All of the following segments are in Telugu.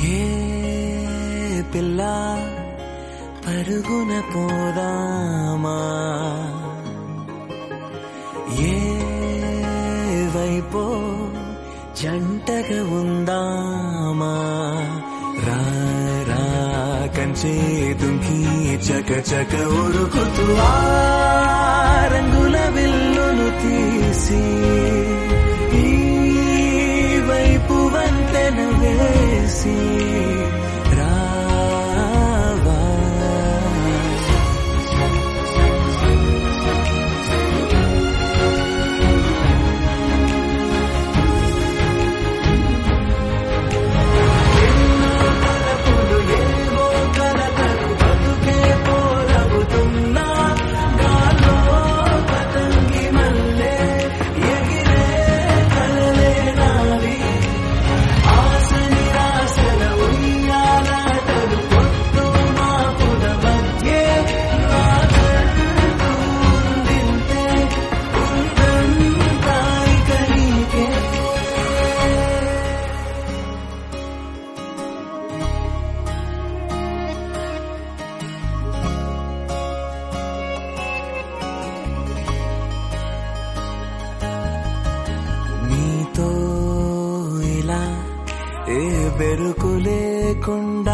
ఏ పిల్ల పరుగున పోదామా ఏ వైపో జంటగా ఉందామా రా రా కంచే దుంకి చక చక ఉరుకుతూ ఆ రంగుల విల్లును తీసి ఈ వైపు వంతెన వేసి రావా తలపులు ఏవో కలకలు బతుకే పోరవుతున్నా గాల్లో పతంగి మల్లె ఎగిరే కలలే నావి ఆశ నిరాశల ఉయ్యాలాటలు పొత్తు మాపుల మధ్యే నాకంటూ ఉందింతే ఉందంతా ఇక నీకే నీతో ఇలా ఏ బెరుకు లేకుండా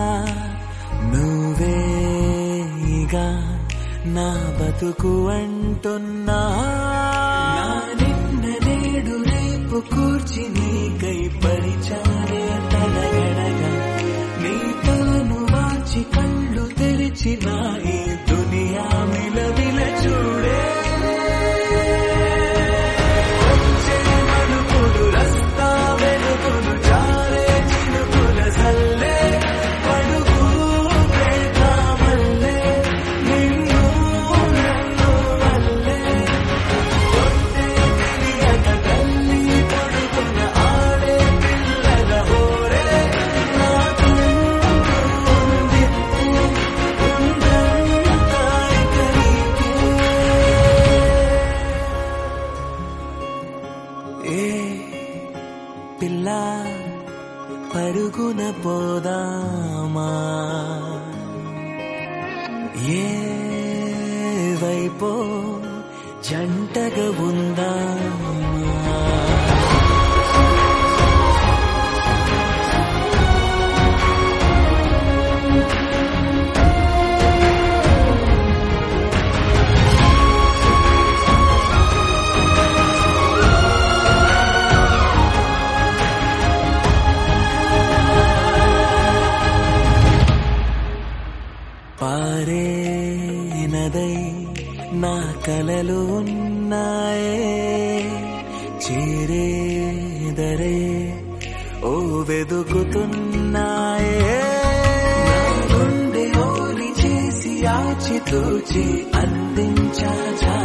నువ్వేగా నా బతుకు అంటున్నా నా నిన్న నేడు రేపు కూర్చి నీకై పరిచారే తలగడగా నీ తాను వాచి కళ్ళు తెరిచి నా ఈ దునియా మిలవిల చూడే వచ్చే మలుపులు రస్తా వెలుగులు జారే చినుకుల సల్లే పడుగు ప్రేమల్లే నిన్ను నన్ను వల్లే కొట్టే తెలియక తల్లి పడుకున్న ఆడే పిల్లల హోరే నాకు ఉంది ఉందంతా ఇక నీకే ఏ పిల్ల పరుగున పోదామా ఏ వైపో జంటగా ఉందామా పారే నదై నా కలలు ఉన్నాయే చేరేదరే ఓ వెదుకుతున్నాయే నా గుండె ఓలి చేసి ఆచితూచి అందించా